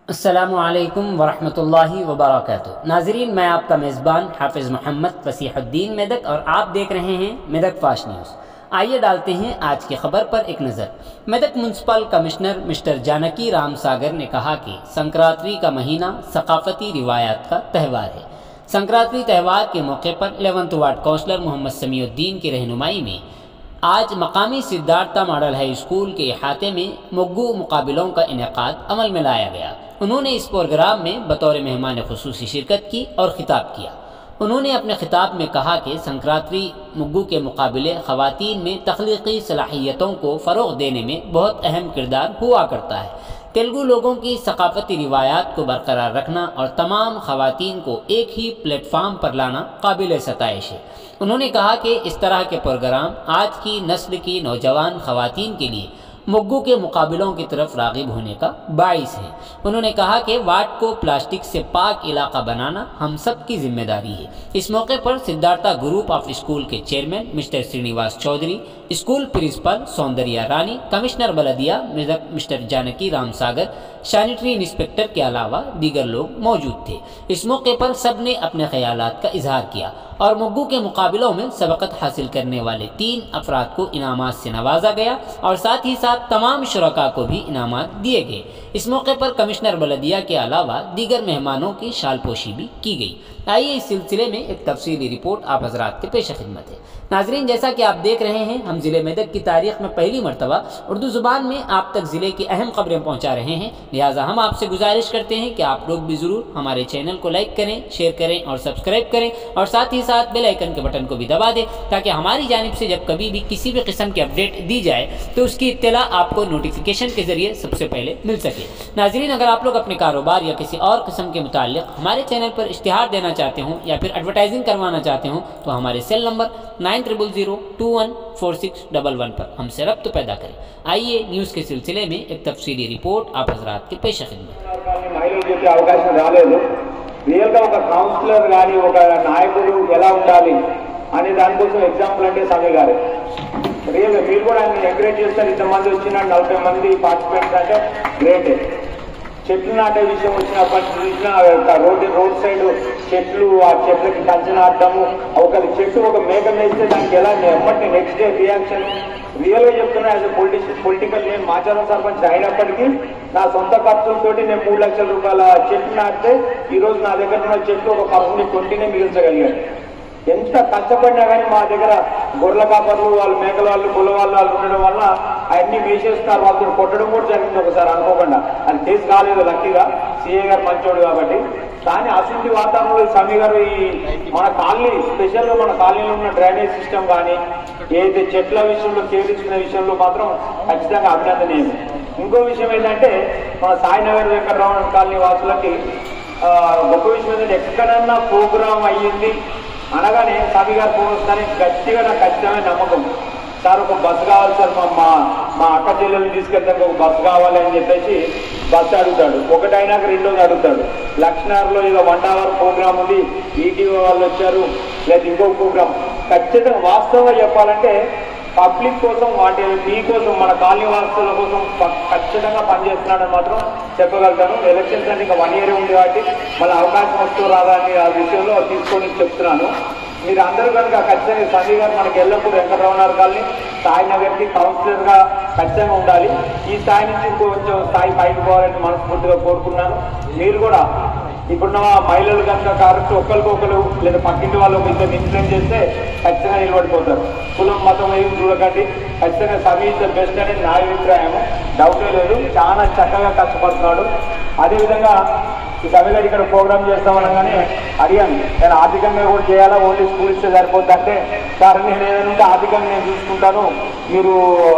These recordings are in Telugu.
असलकम वरहमतुल्लाहि वबरकatuh नाजरीन मैं आपका मेज़बान हाफिज़ मोहम्मद वसीहुद्दीन मेदक और आप देख रहे हैं मेदक फाश न्यूज़ आइए डालते हैं आज की खबर पर एक नज़र Medak municipal commissioner mister Janaki Ram Sagar ने कहा कि संक्रांति का महीना सकाफती रिवायात का त्यौहार है संक्रांति त्यौहार के मौके पर eleventh ward councillor Mohammed Samiuddin की रहनुमाई में आज मकामी सिद्धार्था मॉडल हाई स्कूल के अहाते में मुग्गू मुकाबलों का इनका अमल में लाया गया उन्होंने इस प्रोग्राम में बतौर मेहमान खसूसी शिरकत की और ख़िताब किया उन्होंने अपने खिताब में कहा कि संक्रांति मुग्गू के मुकाबले ख़वातीन में तख्लीकी सलाहियतों को फ़रोग देने में बहुत अहम किरदार हुआ करता है तेलुगु लोगों की सकाफती रिवायात को बरकरार रखना और तमाम खवातीन को एक ही प्लेटफार्म पर लाना काबिल सतश है उन्होंने कहा कि इस तरह के प्रोग्राम आज की नस्ल की नौजवान खवातीन के लिए मुग्गू के मुकाबलों की तरफ रागिब होने का बाइस है उन्होंने कहा कि वार्ड को प्लास्टिक से पाक इलाका बनाना हम सब की जिम्मेदारी है इस मौके पर सिद्धार्था ग्रुप ऑफ स्कूल के chairman mister Srinivas Chaudhary school principal Soundarya Rani commissioner बलदिया mister Janaki Ram Sagar sanitary inspector के अलावा दीगर लोग मौजूद थे इस मौके पर सब ने अपने ख्याल का इजहार किया और मुग्गू के मुकाबलों में सबकत हासिल करने वाले तीन अफराद को इनाम से नवाजा गया और साथ ही साथ तमाम शुरा को भी इनाम दिए गए इस मौके पर कमिश्नर बलदिया के अलावा दीगर मेहमानों की शालपोशी भी की गई आइए इस सिलसिले में एक तफसीली रिपोर्ट आप हजरात के पेश खिदमत है नाजरीन जैसा कि आप देख रहे हैं हम ज़िले मेदक की तारीख में पहली मरतबा उर्दू ज़ुबान में आप तक ज़िले की अहम खबरें पहुँचा रहे हैं लिहाजा हम आपसे गुजारिश करते हैं कि आप लोग भी ज़रूर हमारे चैनल को लाइक करें शेयर करें और सब्सक्राइब करें और साथ ही साथ बेल आइकन के बटन को भी दबा दें ताकि हमारी जानब से जब कभी भी किसी भी किस्म की अपडेट दी जाए तो उसकी इतला आपको नोटिफिकेशन के ज़रिए सबसे पहले मिल सके नाजरीन अगर आप लोग अपने कारोबार या किसी और किस्म के मुतालिक हमारे चैनल पर इश्तहार देना चाहते हों या फिर एडवर्टाइजिंग करवाना चाहते हों तो हमारे cell number nine triple zero two one four six double one पर हमसे रब्त पैदा करें आइए न्यूज़ के सिलसिले में एक तफसीली रिपोर्ट आप हजरात के पेश खिदमत మహిళలు చెప్పే అవకాశం రాలేదు రియల్గా ఒక కౌన్సిలర్ కానీ ఒక నాయకుడు ఎలా ఉండాలి అనే దానికోసం ఎగ్జాంపుల్ అంటే సమయ గారు రియల్గా మీరు కూడా ఆయన ఎంకరేజ్ చేస్తారు ఇంతమంది వచ్చిన నలభై మంది పార్టిసిపెంట్స్ అంటే గ్రేట్ చెట్లు నాటే విషయం వచ్చినప్పటి చూసిన రోడ్ రోడ్ సైడ్ చెట్లు ఆ చెట్లకి కంచె నాటము ఒక చెట్టు ఒక మేక వేస్తే దానికి ఎలా ఎమ్మటి నెక్స్ట్ డే రియాక్షన్ రియల్ గా చెప్తున్నా యాజ్ పొలిటిషియన్ పొలిటికల్ నేను మాచారం సర్పంచ్ అయినప్పటికీ నా సొంత ఖర్చులతోటి నేను మూడు లక్షల రూపాయల చెట్లు నాటితే ఈ రోజు నా దగ్గర ఉన్న చెట్లు ఒక పర్సెంట్ ట్వంటీనే మిగిల్చగలిగాను ఎంత కష్టపడినా కానీ మా దగ్గర గొర్రెల కాపర్లు వాళ్ళు మేకల వాళ్ళు కుల వాళ్ళు వాళ్ళు ఉండడం వల్ల అవన్నీ వేసేస్తారు వాళ్ళతో కొట్టడం కూడా జరిగింది ఒకసారి అనుకోకుండా అది కేసు కాలేదు లక్కీగా సీఏ గారు మంచోడు కాబట్టి కానీ అసలు వాతావరణంలో ఈ సమీ గారు ఈ మన కాలనీ స్పెషల్గా మన కాలనీలో ఉన్న డ్రైనేజ్ సిస్టమ్ కానీ ఏదైతే చెట్ల విషయంలో కేరించుకునే విషయంలో మాత్రం ఖచ్చితంగా అభినందనీయం ఇంకో విషయం ఏంటంటే మన సాయినగర్ వెంకటరామన్ కాలనీ వాసులకి ఆ, గొప్ప విషయం ఏంటంటే ఎక్కడన్నా ప్రోగ్రామ్ అయ్యింది అనగానే స్వామి గారు ఫోన్ వస్తారని గట్టిగా నాకు ఖచ్చితమైన నమ్మకం సార్ ఒక బస్సు కావాలి సార్ మా మా మా అక్క చెల్లెల్ని తీసుకెళ్తానికి ఒక బస్సు కావాలి అని చెప్పేసి బస్సు అడుగుతాడు ఒకటైనాక రెండోది అడుగుతాడు లక్ష్మీనగర్లో ఏదో వన్ అవర్ ప్రోగ్రామ్ ఉంది ఈటీవీ వాళ్ళు వచ్చారు లేదా ఇంకో ప్రోగ్రామ్ ఖచ్చితంగా వాస్తవంగా చెప్పాలంటే పబ్లిక్ కోసం వాటి మీకోసం మన కాలనీ వాసుల కోసం ప- ఖచ్చితంగా పనిచేస్తున్నాడని మాత్రం చెప్పగలుగుతాను ఎలక్షన్స్ అంటే ఇంకా వన్ ఇయర్ ఉంది కాబట్టి మళ్ళీ అవకాశం వస్తూ రాదా అని ఆ విషయంలో తీసుకొని చెప్తున్నాను మీరు అందరూ కనుక ఖచ్చితంగా సంజయ్ గారు మనకి ఎల్లప్పుడూ వెంకటరమణారు కాలనీ సాయి నగర్కి కౌన్సిలర్ గా ఖచ్చితంగా ఉండాలి ఈ స్థాయి నుంచి కొంచెం స్థాయి పైకి పోవాలని మనస్ఫూర్తిగా కోరుకున్నాను మీరు కూడా ఇప్పుడున్న మహిళలు కనుక కాబట్టి ఒకరికొకరు లేదా పక్కింటి వాళ్ళు ఒక ఇద్దరు ఇన్ఫ్లుయెన్స్ చేస్తే ఖచ్చితంగా నిలబడిపోతారు కులం మతం ఏం చూడకండి ఖచ్చితంగా సమీజ్ ద బెస్ట్ అనేది నా అభిప్రాయం డౌటే లేదు చాలా చక్కగా కష్టపడుతున్నాడు అదేవిధంగా ఈ సమీ గారు ఇక్కడ ప్రోగ్రామ్ చేస్తామనగానే అడిగాను నేను ఆర్థికంగా కూడా చేయాలా ఓన్లీ స్కూల్ ఇస్తే సరిపోద్ది అంటే సార్ నేను ఏదంటే ఆర్థికంగా నేను చూసుకుంటాను మీరు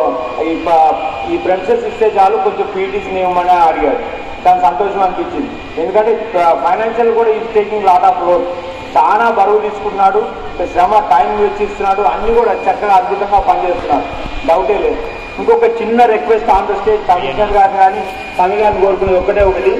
ఈ ప- ఈ ప్రిన్సెస్ ఇస్తే చాలు కొంచెం పీటీసీ ఇవ్వమని అడిగారు దాని సంతోషం అనిపించింది ఎందుకంటే ఫైనాన్షియల్ కూడా ఈ టేకింగ్ లాట్ ఆఫ్ లోన్ చాలా బరువు తీసుకున్నాడు శ్రమ టైం వెచ్చిస్తున్నాడు అన్ని కూడా చక్కగా అద్భుతంగా పనిచేస్తున్నాడు డౌటే లేదు ఇంకొక చిన్న request on the stage commissioner గారిని కానీ సమీ గారిని కోరుకునేది ఒకటే ఒకటి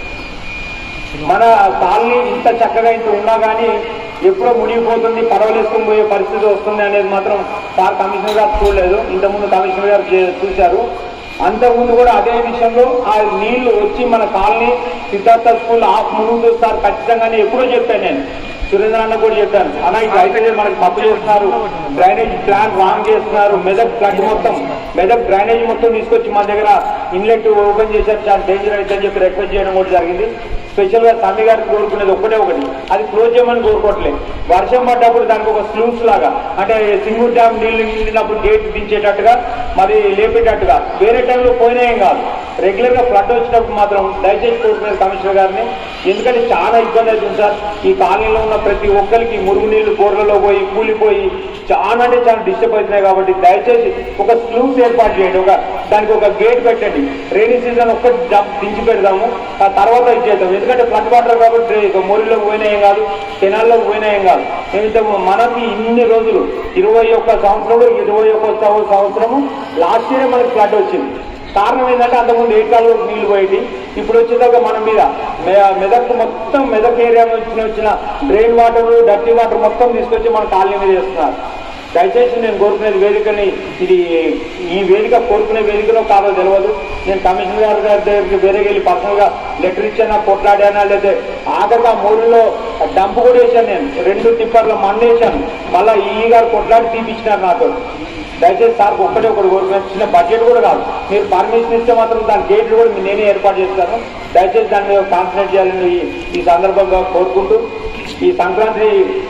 మన కాలనీ ఇంత చక్కగా ఇంత ఉన్నా కానీ ఎప్పుడో మునిగిపోతుంది పడవలేసుకుని పోయే పరిస్థితి వస్తుంది అనేది మాత్రం సార్ కమిషనర్ గారు చూడలేదు ఇంతకుముందు కమిషనర్ గారు చే- చూశారు అంతకుముందు కూడా అదే విషయంలో ఆ నీళ్లు వచ్చి మన కాలనీ సిద్ధార్థ స్కూల్ ఆఫ్ మునుగు సార్ ఖచ్చితంగానే ఎప్పుడో చెప్పాను నేను సురేంద్ర అన్న కూడా చెప్పాను అన్న ఇట్లా అయితే మనకి తప్పు చేస్తున్నారు డ్రైనేజ్ ప్లాన్ రాంగ్ చేస్తున్నారు మెదక్ ఫ్లడ్ మొత్తం మెదక్ డ్రైనేజ్ మొత్తం తీసుకొచ్చి మా దగ్గర ఇన్లెట్ ఓపెన్ చేశారు చాలా డేంజర్ అయితే అని చెప్పి రిక్వెస్ట్ చేయడం కూడా జరిగింది స్పెషల్ గా స్వామి గారికి కోరుకునేది ఒకటే ఒకటి అది క్లోజ్ చేయమని కోరుకోవట్లేదు వర్షం పడ్డప్పుడు దానికి ఒక స్లూస్ లాగా అంటే సింగూర్ డ్యామ్ నీళ్లు నిండినప్పుడు గేట్ దించేటట్టుగా మరి లేపేటట్టుగా వేరే టైంలో పోయినా ఏం కాదు రెగ్యులర్ గా ఫ్లడ్ వచ్చినప్పుడు మాత్రం దయచేసి కోరుకునేది కమిషనర్ గారిని ఎందుకంటే చాలా ఇబ్బంది అవుతుంది సార్ ఈ కాలనీలో ఉన్న ప్రతి ఒక్కరికి మురుగునీళ్లు బోర్లలో పోయి కూలిపోయి చాలా అంటే చాలా డిస్టర్బ్ అవుతున్నాయి కాబట్టి దయచేసి ఒక స్లూస్ ఏర్పాటు చేయండి ఒక దానికి ఒక గేట్ పెట్టండి రైనీ సీజన్ ఒక్కటి జంప్ దించి పెడదాము ఆ తర్వాత ఇచ్చేద్దాం ఎందుకంటే ఫ్లడ్ వాటర్ కాబట్టి ఇక మోరిలోకి పోయినా ఏం కాదు కెనాల్లోకి పోయినా ఏం కాదు ఏమిటో మనకి ఇన్ని రోజులు ఇరవై ఒక్క సంవత్సరంలో ఇరవై ఒక్క సంవత్సరము లాస్ట్ ఇయర్ మనకి ఫ్లడ్ వచ్చింది కారణం ఏంటంటే అంతకుముందు ఏకాలు నీళ్లు పోయేటి ఇప్పుడు వచ్చేదాకా మన మీద మె- మెదక్ మొత్తం మెదక్ ఏరియా నుంచి వచ్చిన డ్రైన్ వాటర్ డర్టీ వాటర్ మొత్తం తీసుకొచ్చి మన కాలనీ మీద చేస్తున్నారు దయచేసి నేను కోరుకునేది వేదికని ఇది ఈ వేదిక కోరుకునే వేదికలో కాదో తెలియదు నేను కమిషనర్ గారి గారి దగ్గరికి వేరే వెళ్ళి పర్సనల్ గా లెటర్ ఇచ్చానా కొట్లాడానా లేదా ఆఖరిగా మూడులో డంప్ కూడా వేసాను నేను రెండు టిప్పర్ల మన్ను వేసాను మళ్ళీ ఈ గారు కొట్లాడి తీపిచ్చినారు నాతో దయచేసి సార్ ఒక్కటే ఒకటి కోరుకున్నాను చిన్న బడ్జెట్ కూడా కాదు మీరు పర్మిషన్ ఇస్తే మాత్రం దాని గేట్లు కూడా మీ- నేనే ఏర్పాటు చేస్తాను దయచేసి దాని మీద కాన్సన్ట్రేట్ చేయాలని ఈ- ఈ సందర్భంగా కోరుకుంటూ ఈ సంక్రాంతి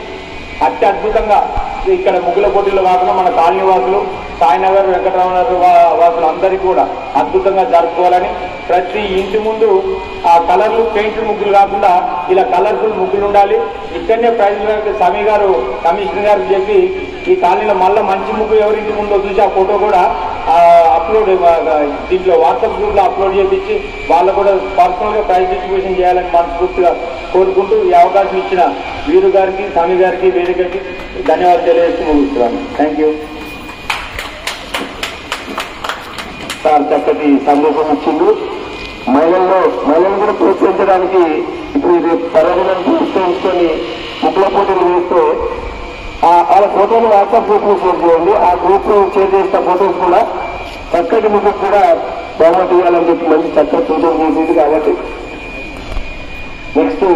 అతి అద్భుతంగా ఇక్కడ ముగ్గుల పోటీలో కాకుండా మన కాలనీ వాసులు సాయినగర్ వెంకటరామనగర్ వా- వాసులు అందరికీ కూడా అద్భుతంగా జరుపుకోవాలని ప్రతి ఇంటి ముందు ఆ కలర్లు పెయింట్ ముగ్గులు కాకుండా ఇలా కలర్ఫుల్ ముగ్గులు ఉండాలి ఇక్కడనే ప్రైజ్ సమీ గారు కమిషనర్ గారికి చెప్పి ఈ కాలనీలో మళ్ళీ మంచి ముగ్గు ఎవరింటి ముందో చూసి ఆ ఫోటో కూడా ఆ, అప్లోడ్ ఆ, దీంట్లో వాట్సాప్ గ్రూప్ లో అప్లోడ్ చేపించి వాళ్ళు కూడా పర్సనల్ గా ప్రైజ్ డిస్ట్రిబ్యూషన్ చేయాలని మనస్ఫూర్తిగా కోరుకుంటూ ఈ అవకాశం ఇచ్చిన వీరు గారికి స్వామి గారికి వేదికకి ధన్యవాదాలు తెలియజేస్తూ ముగిస్తున్నాను థ్యాంక్ యూ సార్ చక్కటి సందేశం ఇచ్చిండు మహిళల్లో మహిళలు కూడా ప్రోత్సహించడానికి ఇప్పుడు ఇది పర్యటన ప్రోత్సహించుకొని ముగ్గుల పోటీలు వేస్తే ఆ వాళ్ళ ఫోటోలు వాట్సాప్ గ్రూప్ లో షేర్ చేయండి ఆ గ్రూప్ లో షేర్ చేసిన ఫోటోస్ కూడా చక్కటి ముగ్గు కూడా బహుమతి ఇవ్వాలని చెప్పి మంచి చక్కటి సూచన చేసింది కాబట్టి నెక్స్ట్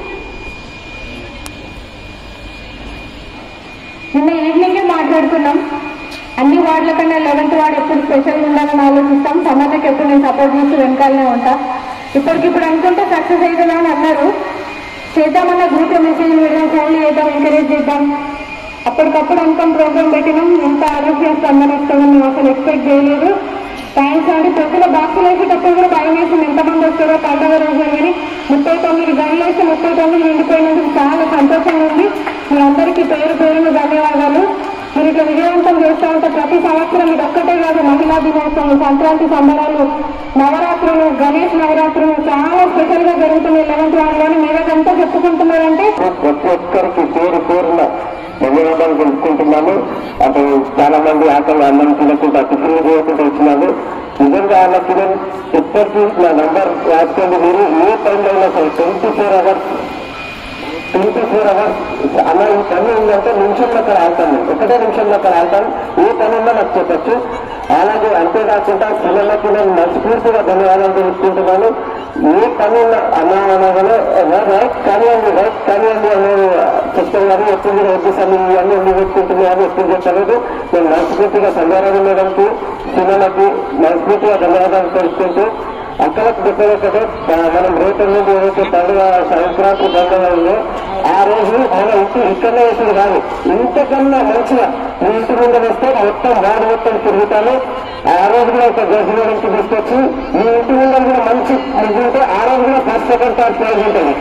నిన్న ఈవినింగ్ మాట్లాడుకున్నాం అన్ని వార్డుల కన్నా లెవెన్త్ వార్డ్ ఎప్పుడు స్పెషల్గా ఉండాలని ఆలోచిస్తాం సమాజకి ఎప్పుడు నేను సపోర్ట్ చేస్తూ వెనకాలనే ఉంటా ఇప్పటికిప్పుడు అనుకుంటే సక్సెస్ అవుతుందని అన్నారు చేద్దామన్న గ్రూప్ మెసేజ్ పెడదాం ఫోన్లు చేద్దాం ఎంకరేజ్ చేద్దాం అప్పటికప్పుడు అనుకుని ప్రోగ్రామ్ పెట్టినాం ఎంత ఆరోగ్య స్పందన ఇస్తామని మేము అసలు ఎక్స్పెక్ట్ చేయలేదు థ్యాంక్స్ అండి పొద్దున బాక్సులు వేసేటప్పుడు కూడా భయం వేసింది ఎంతమంది వస్తారో పండుగ రోజు అని కానీ ముప్పై తొమ్మిది గంటలు వేసి ముప్పై తొమ్మిది నిండిపోయినందుకు చాలా సంతోషంగా ఉంది మీ అందరికీ పేరు పేరును ధన్యవాదాలు మీరు ఇట్లా విజయవంతం చేస్తూ ఉంటే ప్రతి సంవత్సరం ఇది ఒక్కటే కాదు మహిళా దినోత్సవం సంక్రాంతి సంబరాలు నవరాత్రులు గణేష్ నవరాత్రులు చాలా స్పెషల్ గా జరుగుతున్నాయి లెవెన్త్ వారిలోని మీరంతా చెప్పుకుంటున్నారంటే ప్రతి ఒక్కరికి పేరు పేరున ధన్యవాదాలు తెలుసుకుంటున్నాను అటు చాలా మంది ఆకలి అన్నం తినకుండా టిఫిన్ చేయకుండా వచ్చినాను నిజంగా వాళ్ళకి నేను ఎప్పటికీ నా నంబర్ రాసుకోండి మీరు ఏ టైంలో అయినా సరే twenty four hours twenty four hours అలా ఈ పని ఉందంటే నిమిషంలో అక్కడ ఆడతాను నేను. ఒకటే నిమిషంలో అక్కడ ఆడతాను ఏ పని ఉందో నాకు చెప్పచ్చు అలాగే అంతేకాకుండా పిల్లలకి నేను మనస్ఫూర్తిగా ధన్యవాదాలు తెలుసుకుంటున్నాను ఏ పని ఉన్న అన్నా అనగానే రైట్ కానివ్వండి రైట్ కానివ్వండి అనేది చెప్తాను కానీ ఎప్పుడు కూడా వద్దు సమయం ఇవన్నీ ఎందుకు పెట్టుకుంటున్నాయని ఎప్పుడు చెప్పలేదు నేను మనస్ఫూర్తిగా సంగారాజు మేడంకి పిల్లలకి మనస్ఫూర్తిగా ధన్యవాదాలు తెలుసుకుంటూ అక్కలకు చెప్పేది ఒకటే ఆ, మనం రేపు నుండి ఏదైతే పండుగ సంక్రాంతి పండుగ ఉందో ఆ రోజు మన ఇంటి ఇక్కడనే వేసేది కాదు ఇంతకన్నా మంచిగా మీ ఇంటి ముందు వస్తే మొత్తం వాడు మొత్తం తిరుగుతాను ఆ రోజు కూడా ఒక గజల నుంచి తీసుకొచ్చి మీ ఇంటి ముందు కూడా మంచి ముగ్గు ఉంటే ఆ రోజు కూడా ఫస్ట్ సెకండ్ థర్డ్ ప్రైజ్ ఉంటుంది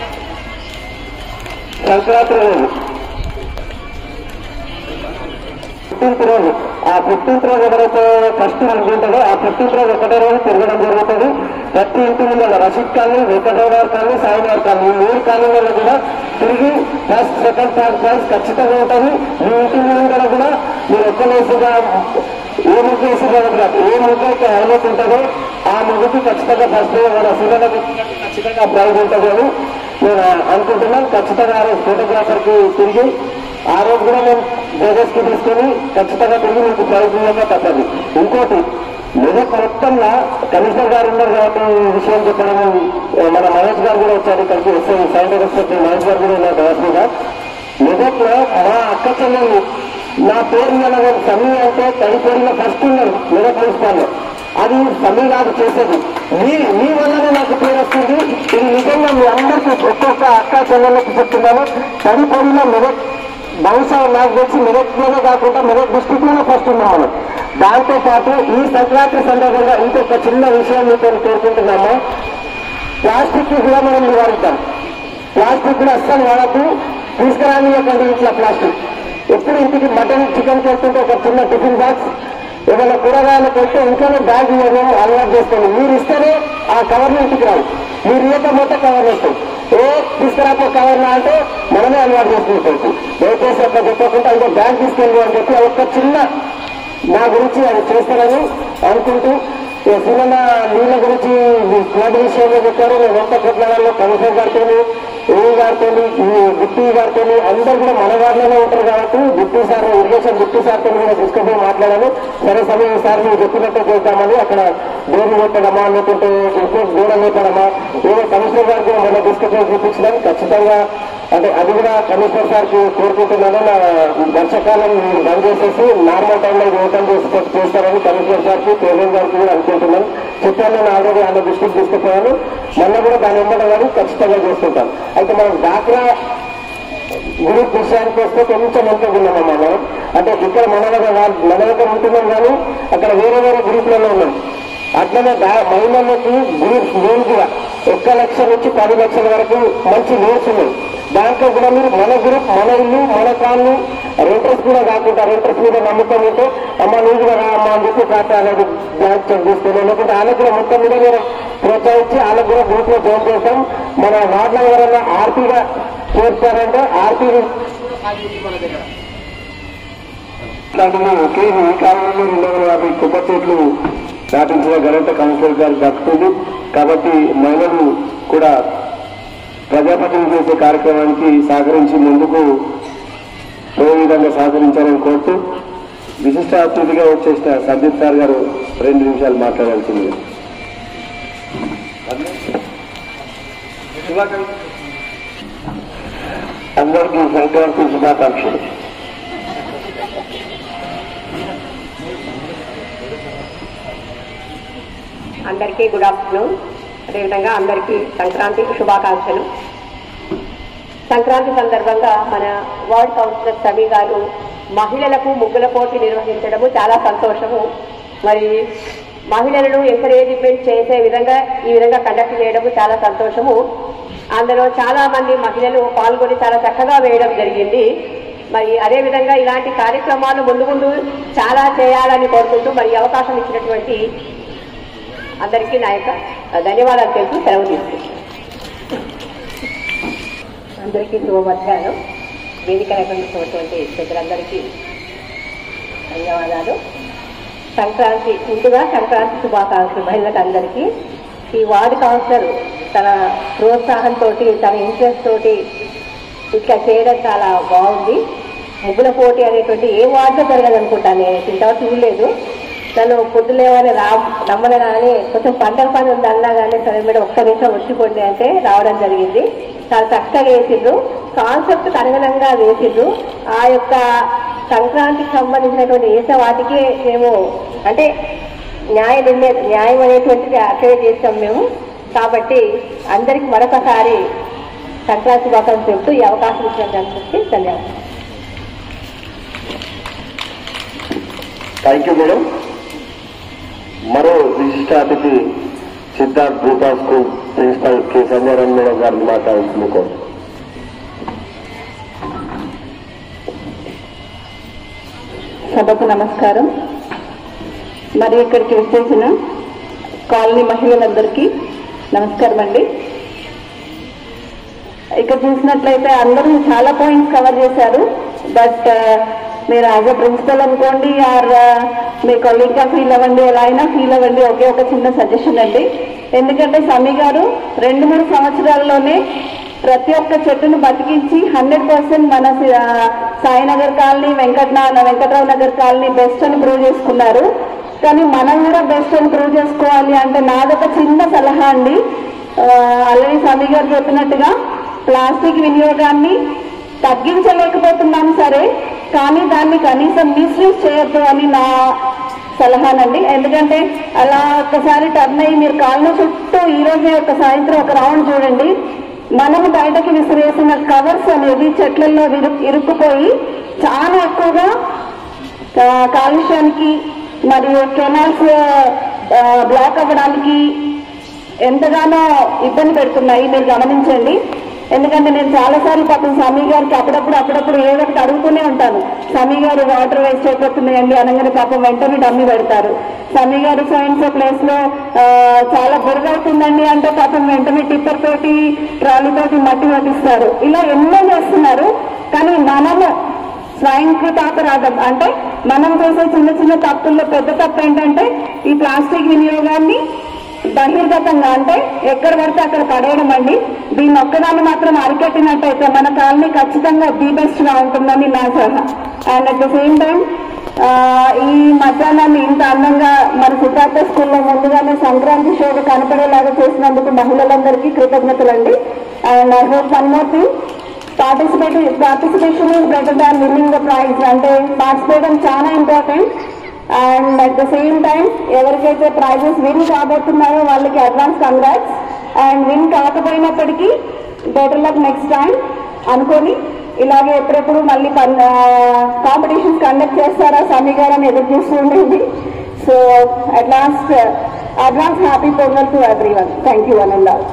సంక్రాంతి రోజు పుట్టింటి రోజు ఆ పుట్టింటి రోజు ఎవరైతే ఫస్ట్ అనుకుంటారో ఆ పుట్టింటి రోజు ఒకటే రోజు తిరగడం జరుగుతుంది ప్రతి ఇంటి ముందు Rashid colony Venkata Rao colony Sainagar colony ఈ మూడు కాలనీలలో కూడా తిరిగి ఫస్ట్ సెకండ్ థర్డ్ ప్రైజ్ ఖచ్చితంగా ఉంటుంది మీ ఇంటి ముందు కూడా మీరు ఒక్కలేసుగా ఏ ముగ్గు వేసినా కూడా ఏ ముగ్గు అయితే హైలైట్ ఉంటుందో ఆ ముగ్గుకి ఖచ్చితంగా ఫస్ట్ మన సుగంధకు ఖచ్చితంగా ప్రైజ్ ఉంటుంది అని నేను అనుకుంటున్నాను ఖచ్చితంగా ఆ రోజు ఫోటోగ్రాఫర్కి తిరిగి ఆ రోజు కూడా మేము బ్రదర్స్ కి తీసుకొని ఖచ్చితంగా తిరిగి మీకు ప్రైజ్ ఇవ్వక తప్పదు ఇంకోటి మెదక్ మొత్తంలో కమిషనర్ గారు ఉన్నారు కాబట్టి ఈ విషయం చెప్పడం మన మహేష్ గారు కూడా వచ్చారు ఇక్కడికి వస్తే సైన్ రెస్పెక్ట్ మహేష్ గారు కూడా ఉన్నారు దాదాపుగా మెదక్ లో మా అక్క చెల్లెలు నా పేరు మీద సమీ అంటే తడిపొడిలో ఫస్ట్ ఉన్నారు మెదక్ మున్సిపాల్లో అది సమీ కాదు చేసేది మీ మీ వల్లనే నాకు పేరు వస్తుంది ఇది నిజంగా మీ అందరికీ ఒక్కొక్క అక్క చెల్లెళ్ళకి చెప్తున్నాను తడిపొడిలో మెదక్ బహుశా నాకు తెలిసి మెదక్లోనే కాకుండా మెదక్ డిస్టిక్ లోనే ఫస్ట్ ఉన్నాం మనం దాంతో పాటు ఈ సంక్రాంతి సందర్భంగా ఇంకొక చిన్న విషయం మీతో కోరుకుంటున్నాము ప్లాస్టిక్ కూడా మనం నివారిద్దాం ప్లాస్టిక్ కూడా అస్సలు వాడద్దు తీసుకురానియకండి ఇంట్లో ప్లాస్టిక్ ఎప్పుడు ఇంటికి మటన్ చికెన్ చేస్తుంటే ఒక చిన్న టిఫిన్ బాక్స్ ఏదైనా కూరగాయలకు వెళ్తే ఇంట్లోనే బ్యాగ్ ఇవ్వడం అలవాటు చేసుకోండి మీరు ఇస్తేనే ఆ కవర్ ఇంటికి రావు మీరు ఇవ్వకపోతే కవర్ వేస్తాం ఏ తీసుకురాపో కవర్ అంటే మనమే అలవాటు చేసుకుంటాం దయచేసి అట్లా చెప్పకుండా ఇంకో బ్యాగ్ తీసుకెళ్ళి అని చెప్పి ఒక చిన్న నా గురించి అది చేస్తారని అనుకుంటూ ఈ సినిమా నీళ్ళ గురించి ఫ్లడ్ విషయంలో చెప్పారు నేను వంట కొట్లాడాలో కమిషనర్ గారితో ఏ గారితో డిప్టీ గారితో అందరు కూడా మన వారిలోనే ఉంటారు కాబట్టి డిప్టీ సార్ ఇరిగేషన్ డిప్టీ సార్తో కూడా డిస్కస్ మాట్లాడాను సరే సమయం సార్ మీరు చెప్పినట్టు చేద్దామని అక్కడ డోర్లు పెట్టడమా లేకుంటే ఇంకోటి దూరం లేపడమా ఏదో కమిషనర్ గారికి కూడా మన డిస్కషన్ చూపించడం ఖచ్చితంగా అంటే అది కూడా కమిషనర్ సార్కి కోరుకుంటున్నాను నా వర్షాకాలం మీరు బంద్ చేసేసి నార్మల్ టైంలో ఇది ఓపెన్ చేసి చేస్తారని కమిషనర్ సార్కి ప్రెసిడెంట్ గారికి కూడా అనుకుంటున్నాను చెప్పాను నేను ఆల్రెడీ ఆయన దృష్టికి తీసుకుపోయాను మొన్న కూడా దాని ఇవ్వడం కానీ ఖచ్చితంగా చేసుకుంటాను అయితే మనం డాక్రా గ్రూప్ విషయానికి వస్తే కొంచెం వెనుకకున్నామా మనం అంటే ఇక్కడ మన దగ్గర కాదు- మన దగ్గర ఉంటున్నాం కానీ అక్కడ వేరే వేరే గ్రూప్లలో ఉన్నాం అట్లనే దా- మహిళలకి గ్రూప్స్ లోన్ కూడా ఒక్క లక్ష నుంచి పది లక్షల వరకు మంచి లోన్స్ ఉన్నాయి దాంట్లో కూడా మీరు మన గ్రూప్ మన ఇల్లు మన కాళ్ళు రెంటర్స్ కూడా కాకుండా రెంటర్స్ మీద నమ్మకం ఉంటే అమ్మ నువ్వు కూడా రా అమ్మ అని చెప్పి కాస్త అనేది బ్యాంక్ చెక్ తీసుకుని లేకుంటే వాళ్ళకి కూడా మొత్తం మీద మీరు ప్రోత్సహించి వాళ్ళకి కూడా గ్రూప్ లో జాయిన్ చేస్తాం మన వార్డులో ఎవరైనా ఆర్పీగా చేస్తారంటే ఆర్పీ ఇట్లాంటివి ఒకే ఈ కాలంలో రెండు వందల యాభై కొబ్బరి చెట్లు నాటించిన ఘనత కౌన్సిలర్ గారు దక్కుతుంది కాబట్టి మహిళలు కూడా ప్రజాప్రతినిధి చేసే కార్యక్రమానికి సహకరించి ముందుకు ఏ విధంగా సహకరించాలని కోరుతూ విశిష్ట అతిథిగా వచ్చేసిన సందీప్ సార్ గారు రెండు నిమిషాలు మాట్లాడాల్సింది అందరికీ సంక్రాంతి శుభాకాంక్షలు అందరికీ గుడ్ ఆఫ్టర్నూన్ అదేవిధంగా అందరికీ సంక్రాంతి శుభాకాంక్షలు సంక్రాంతి సందర్భంగా మన వార్డ్ కౌన్సిలర్ సమి గారు మహిళలకు ముగ్గుల పోటీ నిర్వహించడము చాలా సంతోషము మరి మహిళలను ఎంకరేజ్మెంట్ చేసే విధంగా ఈ విధంగా కండక్ట్ చేయడము చాలా సంతోషము అందులో చాలా మంది మహిళలు పాల్గొని చాలా చక్కగా వేయడం జరిగింది మరి అదే విధంగా ఇలాంటి కార్యక్రమాలు ముందు ముందు చాలా చేయాలని కోరుకుంటూ మరి ఈ అవకాశం ఇచ్చినటువంటి అందరికీ నా యొక్క ధన్యవాదాలు తెలుపు సెలవు తీసుకుంటాను అందరికీ శుభమధ్యాహ్నం వేదిక రకమైనటువంటి ప్రజలందరికీ ధన్యవాదాలు సంక్రాంతి ముందుగా సంక్రాంతి శుభాకాంక్షలు మహిళలకు అందరికీ ఈ వార్డు కౌన్సిలర్ తన ప్రోత్సాహంతో తన ఇంట్రెస్ట్ తోటి ఇట్లా చేయడం చాలా బాగుంది ముగ్గుల పోటీ అనేటువంటి ఏ వార్డులో జరగదు అనుకుంటాను నేను ఇంతవరకు చూడలేదు తను పొద్దులేవని రా రమ్మనగానే కొంచెం పంటల పని ఉంది అన్నా కానీ సరే మేడం ఒక్క నిమిషం వచ్చిపోండి అంటే రావడం జరిగింది చాలా చక్కగా వేసిండ్రు కాన్సెప్ట్ అనుగుణంగా వేసిండ్రు ఆ యొక్క సంక్రాంతికి సంబంధించినటువంటి వేసే వాటికి మేము అంటే న్యాయ నిర్ణయ న్యాయం అనేటువంటిది అప్లై చేస్తాం మేము కాబట్టి అందరికి మరొకసారి సంక్రాంతి శుభాకాంక్షలు చెబుతూ ఈ అవకాశం ఇచ్చినందుకు ధన్యవాదాలు థ్యాంక్ యూ మేడం మరో విశిష్ట అతిథి సిద్ధార్థ్ భూపా school principal K Sanjayaram madam గారిని మాట్లాడుతుంది కోరు సభకు నమస్కారం మరి ఇక్కడికి వచ్చేసిన కాలనీ మహిళలందరికీ నమస్కారం అండి ఇక్కడ చూసినట్లయితే అందరూ చాలా పాయింట్స్ కవర్ చేశారు బట్ మీరు యాజ్ అ ప్రిన్సిపల్ అనుకోండి ఆర్ మీ కొలీగ్గా ఫీల్ అవ్వండి ఎలా అయినా ఫీల్ అవ్వండి ఒకే ఒక చిన్న సజెషన్ అండి ఎందుకంటే సమీ గారు రెండు మూడు సంవత్సరాల్లోనే ప్రతి ఒక్క చెట్టును బతికించి హండ్రెడ్ పర్సెంట్ మన ఆ, సాయినగర్ కాలనీ వెంకటనా వెంకట్రావు నగర్ కాలనీ బెస్ట్ అని ప్రూవ్ చేసుకున్నారు కానీ మనం కూడా బెస్ట్ అని ప్రూవ్ చేసుకోవాలి అంటే నాదొక చిన్న సలహా అండి ఆల్రెడీ స్వామి గారు చెప్పినట్టుగా ప్లాస్టిక్ వినియోగాన్ని తగ్గించలేకపోతున్నాం సరే కానీ దాన్ని కనీసం మిస్యూజ్ చేయొద్దు అని నా సలహానండి ఎందుకంటే అలా ఒక్కసారి టర్న్ అయ్యి మీరు కాళ్ళ చుట్టూ ఈ రోజే ఒక సాయంత్రం ఒక రౌండ్ చూడండి మనం బయటకి విసిరేసిన కవర్స్ అనేది చెట్లలో విరు- ఇరుక్కుపోయి చాలా ఎక్కువగా ఆ, కాలుష్యానికి మరియు కెనాల్స్ ఆ, బ్లాక్ అవ్వడానికి ఎంతగానో ఇబ్బంది పెడుతున్నాయి మీరు గమనించండి ఎందుకంటే నేను చాలాసార్లు పాపం స్వామి గారికి అప్పుడప్పుడు అప్పుడప్పుడు ఏదో ఒకటి అడుగుతూనే ఉంటాను స్వామి గారు వాటర్ వేస్ట్ అయిపోతున్నాయండి అనగానే పాపం వెంటనే డమ్మి పెడతారు స్వామి గారు సైన్స్ ప్లేస్ లో ఆ, చాలా బురద అవుతుందండి అంటే పాపం వెంటనే టిప్పర్ తోటి ట్రాలీ తోటి మట్టి పట్టిస్తారు ఇలా ఎన్నో చేస్తున్నారు కానీ మనము స్వయంకృతాపరాధం అంటే మనం చేసే చిన్న చిన్న తప్పుల్లో పెద్ద తప్పు ఏంటంటే ఈ ప్లాస్టిక్ వినియోగాన్ని బహిర్గతంగా అంటే ఎక్కడ పడితే అక్కడ పడేయడం అండి దీన్ని ఒక్కదాన్ని మాత్రం అరికట్టినట్టయితే మన కాలనీ ఖచ్చితంగా ది బెస్ట్ గా ఉంటుందని నా సలహా and at the same time ఈ మధ్యాహ్నాన్ని ఇంత అందంగా మన సిద్ధార్థ స్కూల్లో ముందుగానే సంక్రాంతి షోగా కనపడేలాగా చేసినందుకు మహిళలందరికీ కృతజ్ఞతలండి and I hope one more thing participate participation is better than winning the prize అంటే పార్టిసిపేషన్ చాలా important and at the same time ఎవరికైతే ప్రైజెస్ విన్ కాబోతున్నారో వాళ్ళకి అడ్వాన్స్ కంగ్రాట్స్ అండ్ విన్ కాకపోయినప్పటికీ బెటర్ లక్ నెక్స్ట్ టైం అనుకొని ఇలాగే ఎప్పుడెప్పుడు మళ్ళీ కాంపిటీషన్స్ కండక్ట్ చేస్తారా సమీ గారు అని ఎదురు చూస్తూ ఉండేది so at last advance happy Pongal to everyone thank you one and all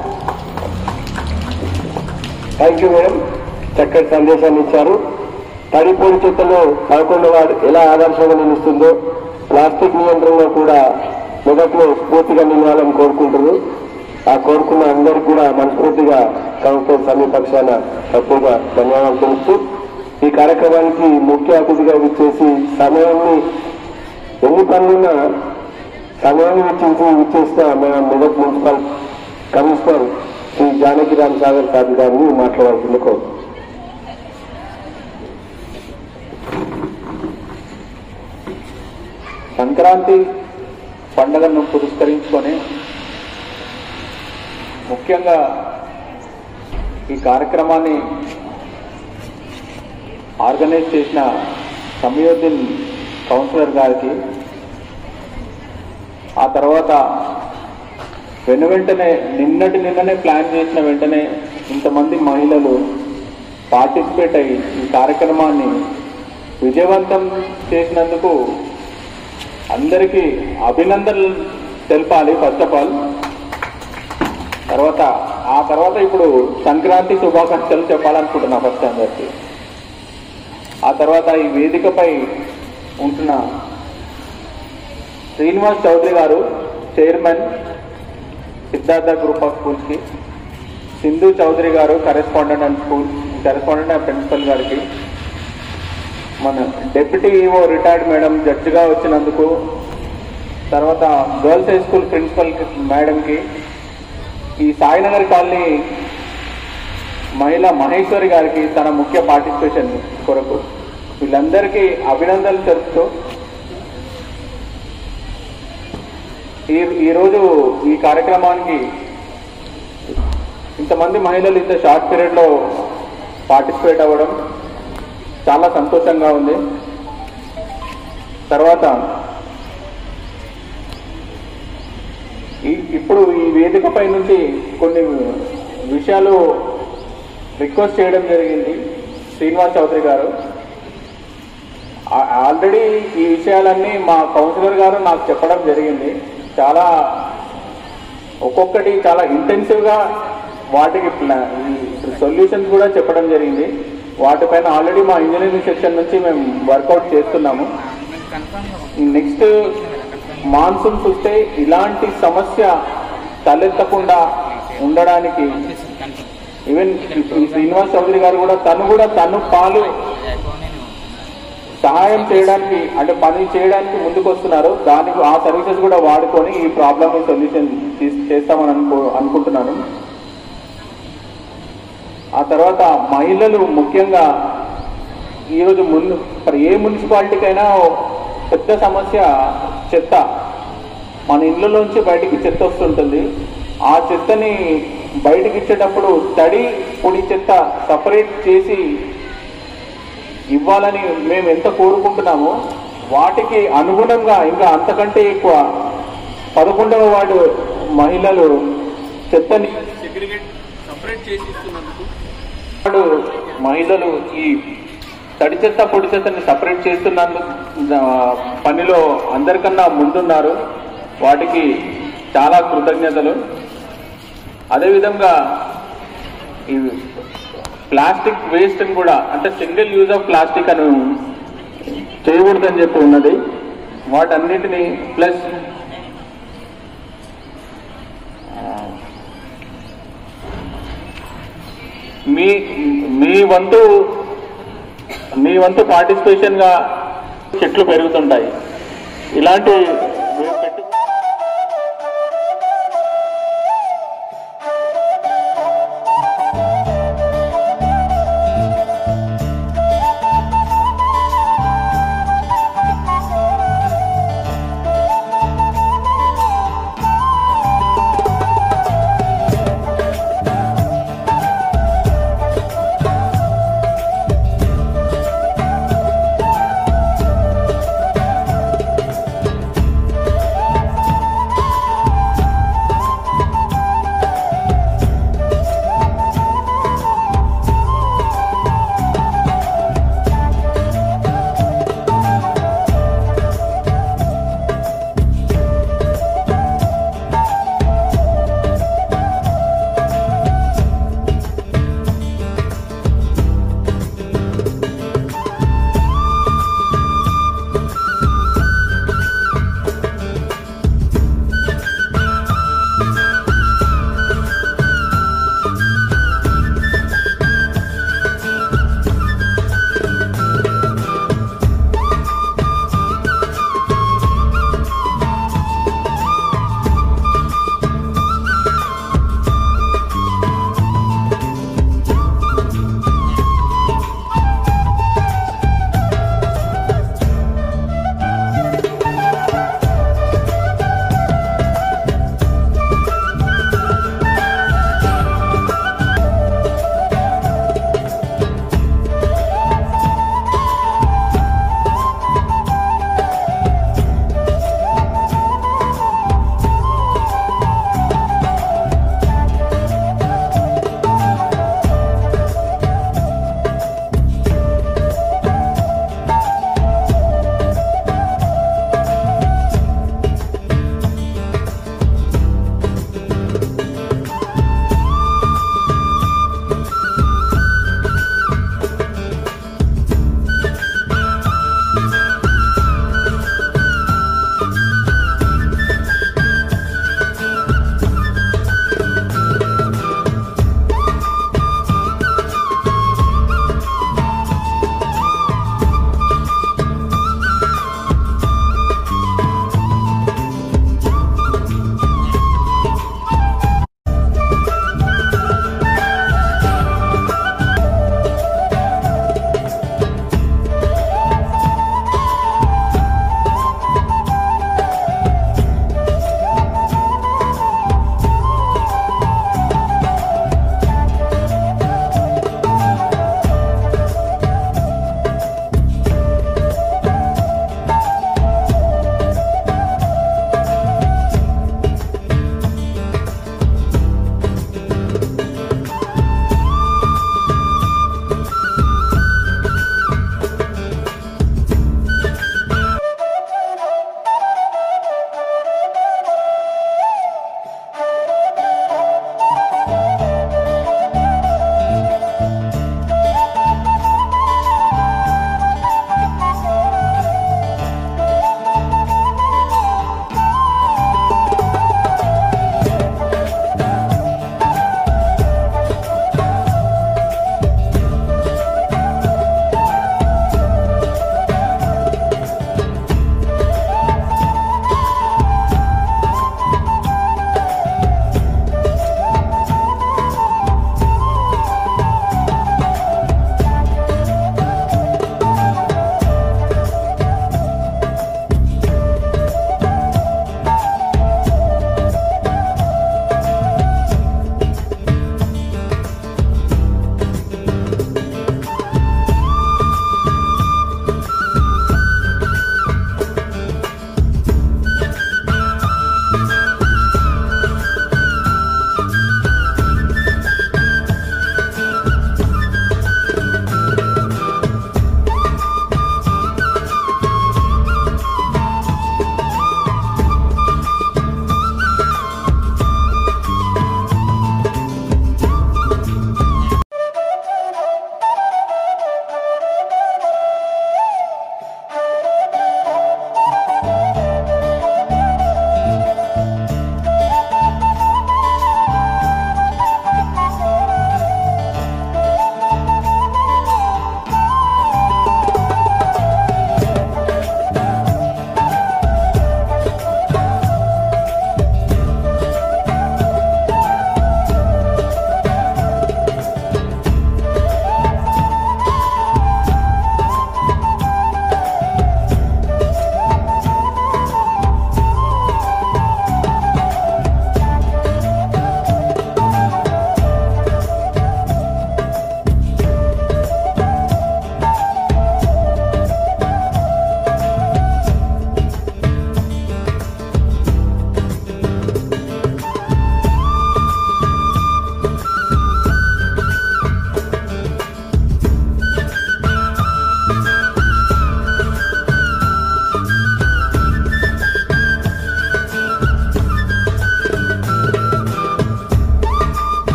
thank you madam చక్కటి సందేశాన్ని ఇచ్చారు తడిపొడి చెత్తలో పదకొండు వాడు ఎలా ఆదర్శంగా నిలుస్తుందో ప్లాస్టిక్ నియంత్రణలో కూడా మొదట్లో స్ఫూర్తిగా నిలవాలని కోరుకుంటున్నారు ఆ కోరుకున్న అందరికీ కూడా మనస్ఫూర్తిగా కౌన్సిల్ సమీపక్షాన తక్కువగా ధన్యవాదాలు తెలుస్తూ ఈ కార్యక్రమానికి ముఖ్య అతిథిగా విచ్చేసి సమయాన్ని ఎన్ని పనులున్నా సమయాన్ని వెచ్చించి విచ్చేసిన మన Medak municipal commissioner Shri Janakiram Sagar sir గారిని మాట్లాడాల్సింది కోరు సంక్రాంతి పండుగను పురస్కరించుకొని ముఖ్యంగా ఈ కార్యక్రమాన్ని ఆర్గనైజ్ చేసిన సమయోద్దీన్ కౌన్సిలర్ గారికి ఆ తర్వాత వెను వెంటనే నిన్నటి నిన్ననే ప్లాన్ చేసిన వెంటనే ఇంతమంది మహిళలు పార్టిసిపేట్ అయ్యి ఈ కార్యక్రమాన్ని విజయవంతం చేసినందుకు అందరికీ అభినందనలు తెలపాలి ఫస్ట్ ఆఫ్ ఆల్ తర్వాత ఆ తర్వాత ఇప్పుడు సంక్రాంతి శుభాకాంక్షలు చెప్పాలనుకుంటున్నా ఫస్ట్ అందరికి ఆ తర్వాత ఈ వేదికపై ఉంటున్న శ్రీనివాస్ చౌదరి గారు చైర్మన్ సిద్ధార్థ గ్రూప్ ఆఫ్ స్కూల్స్కి సింధు చౌదరి గారు correspondent and school correspondent and principal గారికి మన డెప్యూటీ ఈఓ రిటైర్డ్ మేడం జడ్జిగా వచ్చినందుకు తర్వాత గర్ల్స్ హై స్కూల్ ప్రిన్సిపల్ మేడంకి ఈ సాయినగర్ కాలనీ మహిళ మహేశ్వరి గారికి తన ముఖ్య పార్టిసిపేషన్ కొరకు వీళ్ళందరికీ అభినందనలు తెలుపుతూ ఈ ఈరోజు ఈ కార్యక్రమానికి ఇంతమంది మహిళలు ఇంత షార్ట్ పీరియడ్లో పార్టిసిపేట్ అవ్వడం చాలా సంతోషంగా ఉంది తర్వాత ఈ ఇప్పుడు ఈ వేదికపై నుంచి కొన్ని విషయాలు రిక్వెస్ట్ చేయడం జరిగింది శ్రీనివాస్ చౌదరి గారు ఆ- ఆల్రెడీ ఈ విషయాలన్నీ మా కౌన్సిలర్ గారు నాకు చెప్పడం జరిగింది చాలా ఒక్కొక్కటి చాలా ఇంటెన్సివ్గా వాటికి సొల్యూషన్స్ కూడా చెప్పడం జరిగింది వాటిపైన ఆల్రెడీ మా ఇంజనీరింగ్ సెక్షన్ నుంచి మేము వర్కౌట్ చేస్తున్నాము నెక్స్ట్ మాన్సూన్స్ వస్తే ఇలాంటి సమస్య తలెత్తకుండా ఉండడానికి ఈవెన్ ఈ శ్రీనివాస్ చౌదరి గారు కూడా తను కూడా తను పాలు సహాయం చేయడానికి అంటే పని చేయడానికి ముందుకు వస్తున్నారు దానికి ఆ సర్వీసెస్ కూడా వాడుకొని ఈ ప్రాబ్లమ్ సొల్యూషన్ చేస్తామని అనుకో అనుకుంటున్నాను ఆ తర్వాత మహిళలు ముఖ్యంగా ఈరోజు మున్ మరి ఏ మున్సిపాలిటీకైనా పెద్ద సమస్య చెత్త మన ఇళ్ళలోంచి బయటికి చెత్త వస్తుంటుంది ఆ చెత్తని బయటికి ఇచ్చేటప్పుడు తడి పొడి చెత్త సపరేట్ చేసి ఇవ్వాలని మేము ఎంత కోరుకుంటున్నామో వాటికి అనుగుణంగా ఇంకా అంతకంటే ఎక్కువ పదకొండవ వార్డు మహిళలు చెత్తని సపరేట్ చేసి ఇస్తున్నందుకు వాడు మహిళలు ఈ తడి చెత్త పొడి చెత్తని సపరేట్ చేస్తున్నందుకు ఆ, పనిలో అందరికన్నా ముందున్నారు వాటికి చాలా కృతజ్ఞతలు అదేవిధంగా ఈ ప్లాస్టిక్ వేస్ట్ కూడా అంటే సింగిల్ యూజ్ ఆఫ్ ప్లాస్టిక్ అని చేయకూడదని చెప్పి ఉన్నది వాటన్నిటిని ప్లస్ మీ మీ వంతు మీ వంతు పార్టిసిపేషన్ గా చెట్లు పెరుగుతుంటాయి ఇలాంటి